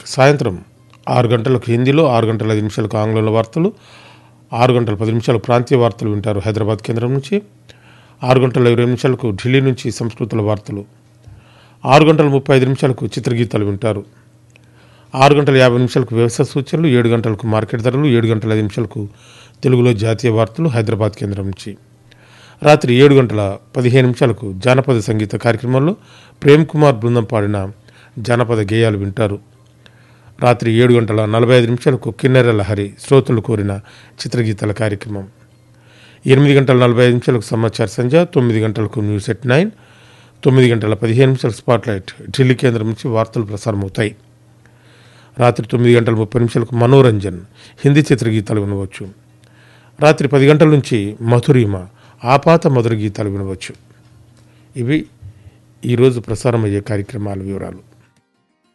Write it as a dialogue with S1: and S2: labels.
S1: సాయంత్రం ఆరు గంటలకు హిందీలో ఆరు గంటల ఐదు నిమిషాలకు ఆంగ్లంలో వార్తలు ఆరు గంటల పది నిమిషాలకు ప్రాంతీయ వార్తలు వింటారు హైదరాబాద్ కేంద్రం నుంచి ఆరు గంటల ఇరవై నిమిషాలకు ఢిల్లీ నుంచి సంస్కృతుల వార్తలు ఆరు గంటల ముప్పై ఐదు నిమిషాలకు చిత్రగీతాలు వింటారు ఆరు గంటల యాభై నిమిషాలకు వ్యవసాయ సూచనలు ఏడు గంటలకు మార్కెట్ ధరలు ఏడు గంటల ఐదు నిమిషాలకు తెలుగులో జాతీయ వార్తలు హైదరాబాద్ కేంద్రం నుంచి రాత్రి ఏడు గంటల పదిహేను నిమిషాలకు జానపద సంగీత కార్యక్రమంలో ప్రేమ్ కుమార్ బృందం పాడిన జానపద గేయాలు వింటారు రాత్రి ఏడు గంటల నలభై ఐదు నిమిషాలకు కిన్నెర లహరి శ్రోతలు కోరిన చిత్రగీతాల కార్యక్రమం ఎనిమిది గంటల నలభై ఐదు నిమిషాలకు సమాచార సంధ్య తొమ్మిది గంటలకు న్యూస్ ఎట్ నైన్ తొమ్మిది గంటల పదిహేను నిమిషాలకు స్పాట్లైట్ ఢిల్లీ కేంద్రం నుంచి వార్తలు ప్రసారమవుతాయి రాత్రి తొమ్మిది గంటల ముప్పై నిమిషాలకు మనోరంజన్ హిందీ చిత్రగీతాలు వినవచ్చు రాత్రి పది గంటల నుంచి మధురిమ ఆపాత మధుర గీతాలు వినవచ్చు ఇవి ఈరోజు ప్రసారం అయ్యే కార్యక్రమాల వివరాలు